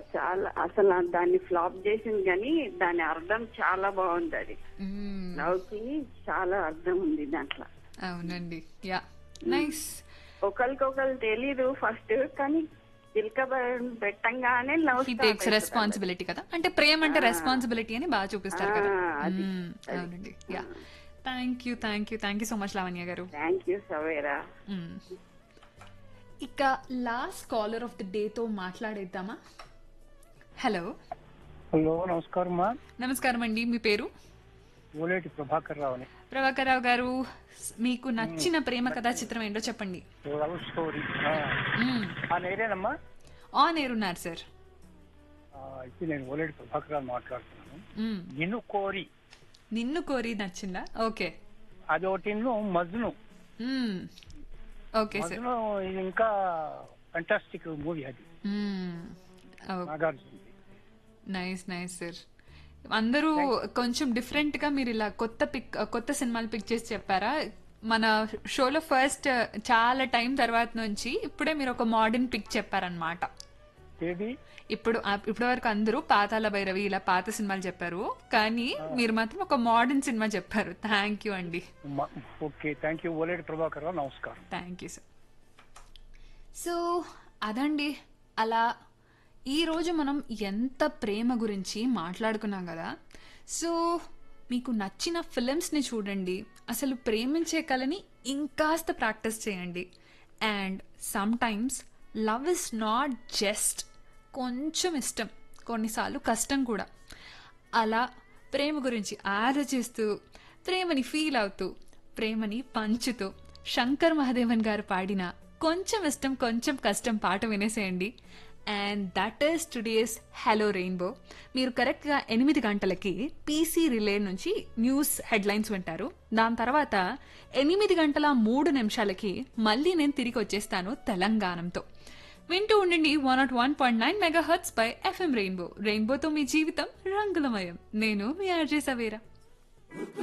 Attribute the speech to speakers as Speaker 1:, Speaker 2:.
Speaker 1: చాలా అసలు దాన్ని ఫ్లాప్ చేసింది కానీ దాని అర్థం చాలా బాగుంది అది
Speaker 2: మ్మ్.
Speaker 1: లవ్ కి చాలా అర్థం ఉంది దాంట్లో
Speaker 2: అవునండి యా నైస్
Speaker 1: ఒకరికొకరు తెలీదు ఫస్ట్ కానీ చిలక పెట్టంగానే లవ్
Speaker 2: హీ టేక్స్ రెస్పాన్సిబిలిటీ కదా అంటే ప్రేమ అంటే రెస్పాన్సిబిలిటీ అని బాగా చూపిస్తారు కదా
Speaker 1: ఆ, అది,
Speaker 2: మ్మ్. అవునండి yeah thank you thank you thank you so much Lavanya garu
Speaker 1: thank you Savera
Speaker 2: మ్మ్. ఇక last caller of the day తో మాట్లాడేద్దామా హలో
Speaker 3: హలో నమస్కారం మా
Speaker 2: నమస్కారం అండి మీ పేరు
Speaker 3: ఓలేటి ప్రభాకర్ రావుని
Speaker 2: ప్రభాకర్ రావు గారు మీకు నచ్చిన ప్రేమ కథా చిత్రం ఏంటో చెప్పండి
Speaker 3: లవ్ స్టోరీ ఆ.
Speaker 2: మ్మ్.
Speaker 3: ఆ నేరేనమ్మా
Speaker 2: ఆన్ ఎయిర్ ఉన్నారు సార్
Speaker 3: ఆ, అయితే నేను ఓలేటి ప్రభాకర్ రావు మాట్లాడుతున్నాను
Speaker 2: మ్మ్.
Speaker 3: నిన్ను కోరి
Speaker 2: నిన్ను కోరి నచ్చిందా ఓకే
Speaker 3: అది ఒకటి మజ్ను
Speaker 2: మ్మ్. ఓకే సార్
Speaker 3: మజ్ను ఇది ఇంకా ఫంటాస్టిక్ మూవీ అది
Speaker 2: మ్మ్. ఓ-
Speaker 3: నాగార్జున
Speaker 2: నైస్ నైస్ సార్ అందరూ కొంచెం డిఫరెంట్ గా మీరు ఇలా కొత్త పిక్ కొత్త సినిమాలు పిక్ చేసి చెప్పారా మన షోలో ఫస్ట్ చాలా టైం తర్వాత నుంచి ఇప్పుడే మీరు ఒక మోడర్న్ పిక్ చెప్పారనమాట
Speaker 3: ఏది
Speaker 2: ఇప్పుడు ఇప్పటి వరకు అందరూ పాతాల భైరవి ఇలా పాత సినిమాలు చెప్పారు కానీ మీరు మాత్రం ఒక మోడర్న్ సినిమా చెప్పారు థ్యాంక్ యూ అండి
Speaker 3: మ- okay thank you Oleti Prabhakar Rao నమస్కారం
Speaker 2: థ్యాంక్ యూ సార్ సో అదండి అలా ఈరోజు మనం ఎంత ప్రేమ గురించి మాట్లాడుకున్నాం కదా సో మీకు నచ్చిన ఫిలిమ్స్ని చూడండి అసలు ప్రేమించే కళని ఇంకాస్త ప్రాక్టీస్ చేయండి and sometimes love is not just కొంచెం ఇష్టం కొన్నిసార్లు కష్టం కూడా అలా ప్రేమ గురించి ఆలోచిస్తూ ప్రేమని ఫీల్ అవుతూ ప్రేమని పంచుతూ శంకర్ మహాదేవన్ గారు పాడిన కొంచెం ఇష్టం కొంచెం కష్టం పాట వినేసేయండి and that is today's hello rainbow మీరు కరెక్ట్గా ఎనిమిది గంటలకి పీసీ రిలే నుంచి న్యూస్ హెడ్లైన్స్ వింటారు దాని తర్వాత ఎనిమిది గంటల మూడు నిమిషాలకి మళ్ళీ నేను తిరిగి వచ్చేస్తాను తెలంగాణంతో వింటూ ఉండండి one naught one point nine megahertz by FM rainbow రెయిన్బోతో మీ జీవితం రంగులమయం నేను మీ ఆర్జే సవేరా